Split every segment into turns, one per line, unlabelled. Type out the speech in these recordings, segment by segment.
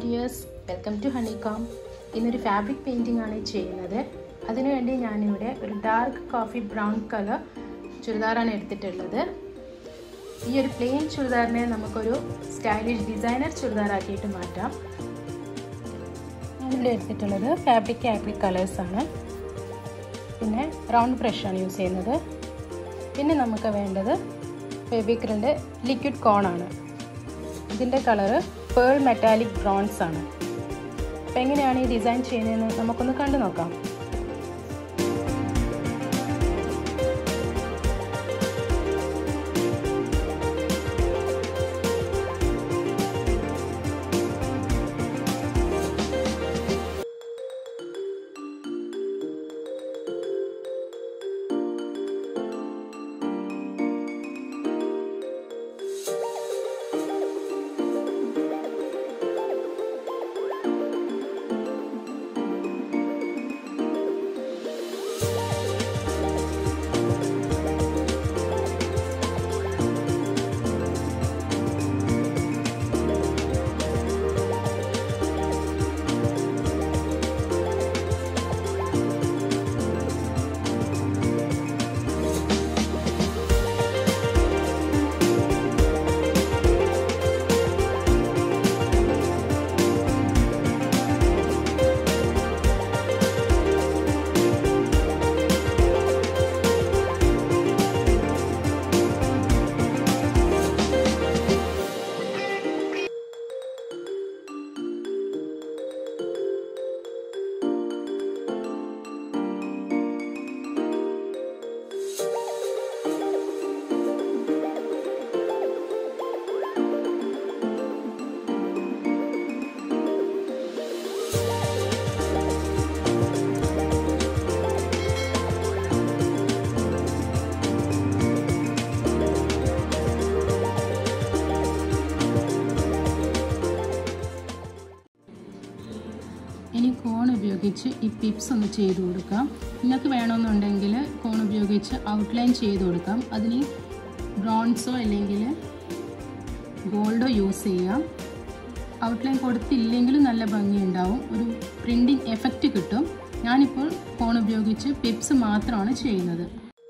dears welcome to honeycomb ഇന്നൊരു fabric painting ആണ് ചെയ്യുന്നത് അതിനുവേണ്ടി ഞാനിവിടെ ഒരു ഡാർക്ക് കോഫി ബ്രൗൺ കളർ ചുരിദാറാണ് എടുത്തിട്ടുള്ളത് ഈ ഒരു പ്ലെയിൻ ചുരിദാറിനെ നമുക്കൊരു സ്റ്റൈലിഷ് ഡിസൈനർ ചുരിദാറാക്കിയിട്ട് മാറ്റാം ഞാനിവിടെ എടുത്തിട്ടുള്ളത് ഫാബ്രിക് ആക്രിക് കളേഴ്സാണ് പിന്നെ റൗണ്ട് ബ്രഷാണ് യൂസ് ചെയ്യുന്നത് പിന്നെ നമുക്ക് വേണ്ടത് ഫെബിക്രിൻ്റെ ലിക്വിഡ് കോണാണ് ഇതിൻ്റെ കളറ് പേൾ മെറ്റാലിക് ബ്രോൺസ് ആണ് അപ്പോൾ എങ്ങനെയാണ് ഈ ഡിസൈൻ ചെയ്യുന്നതെന്ന് നമുക്കൊന്ന് കണ്ടു നോക്കാം ഇനി കോൺ ഉപയോഗിച്ച് ഈ പിപ്സ് ഒന്ന് ചെയ്ത് കൊടുക്കാം നിങ്ങൾക്ക് വേണമെന്നുണ്ടെങ്കിൽ കോൺ ഉപയോഗിച്ച് ഔട്ട്ലൈൻ ചെയ്ത് കൊടുക്കാം അതിന് ബ്രോൺസോ അല്ലെങ്കിൽ ഗോൾഡോ യൂസ് ചെയ്യാം ഔട്ട്ലൈൻ കൊടുത്തില്ലെങ്കിലും നല്ല ഭംഗിയുണ്ടാവും ഒരു പ്രിൻറ്റിങ് എഫക്റ്റ് കിട്ടും ഞാനിപ്പോൾ കോൺ ഉപയോഗിച്ച് പിപ്സ് മാത്രമാണ് ചെയ്യുന്നത്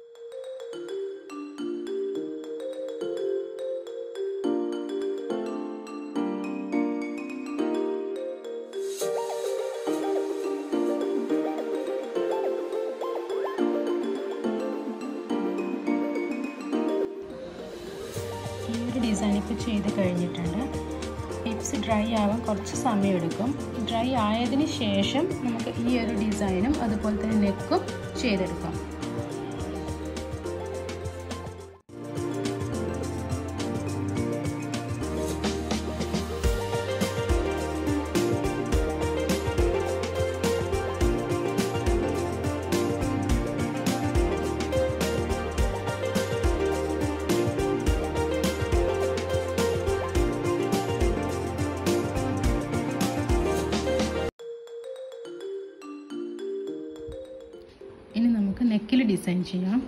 ഈ ഒരു ഡിസൈൻ ഇപ്പോൾ ചെയ്ത് കഴിഞ്ഞിട്ടുണ്ട് ടിപ്സ് ഡ്രൈ ആവാൻ കുറച്ച് സമയം എടുക്കും ഡ്രൈ ആയതിന് ശേഷം നമുക്ക് ഈ ഒരു ഡിസൈനും അതുപോലെ തന്നെ നെക്കും ചെയ്തെടുക്കാം ഇനി നമുക്ക് നെക്കിൽ ഡിസൈൻ ചെയ്യാം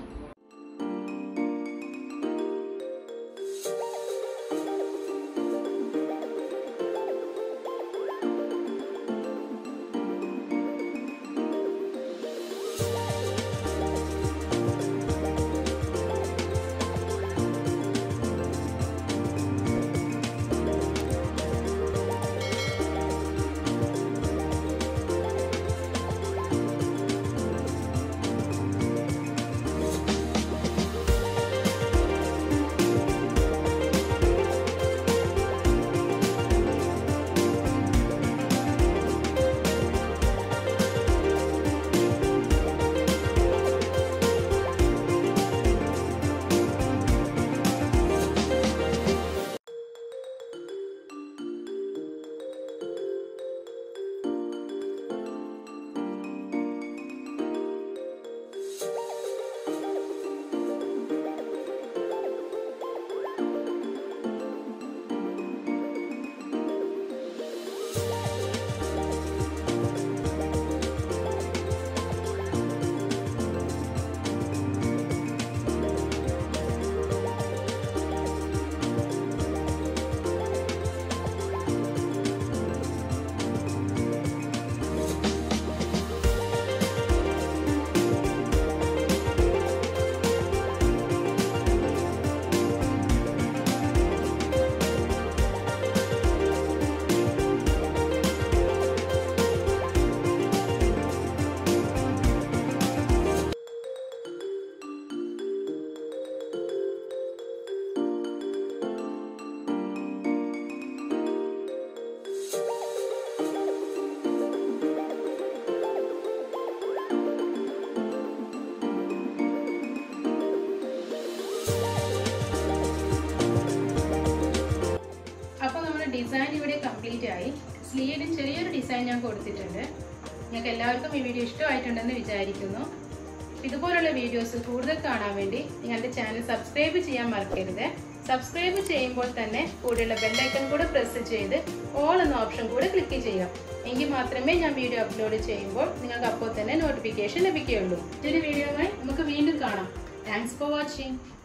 സ്ലീവിന് ചെറിയൊരു ഡിസൈൻ ഞാൻ കൊടുത്തിട്ടുണ്ട് നിങ്ങൾക്ക് എല്ലാവർക്കും ഈ വീഡിയോ ഇഷ്ടമായിട്ടുണ്ടെന്ന് വിചാരിക്കുന്നു ഇതുപോലുള്ള വീഡിയോസ് കൂടുതൽ കാണാൻ വേണ്ടി നിങ്ങളുടെ ചാനൽ സബ്സ്ക്രൈബ് ചെയ്യാൻ മറക്കരുത് സബ്സ്ക്രൈബ് ചെയ്യുമ്പോൾ തന്നെ കൂടെയുള്ള ബെല്ലൈക്കൺ കൂടെ പ്രസ് ചെയ്ത് ഓൾ എന്ന ഓപ്ഷൻ കൂടെ ക്ലിക്ക് ചെയ്യുക എങ്കിൽ മാത്രമേ ഞാൻ വീഡിയോ അപ്ലോഡ് ചെയ്യുമ്പോൾ നിങ്ങൾക്ക് അപ്പോൾ തന്നെ നോട്ടിഫിക്കേഷൻ ലഭിക്കുകയുള്ളൂ മറ്റൊരു വീഡിയോയുമായി നമുക്ക് വീണ്ടും കാണാം താങ്ക്സ് ഫോർ വാച്ചിങ്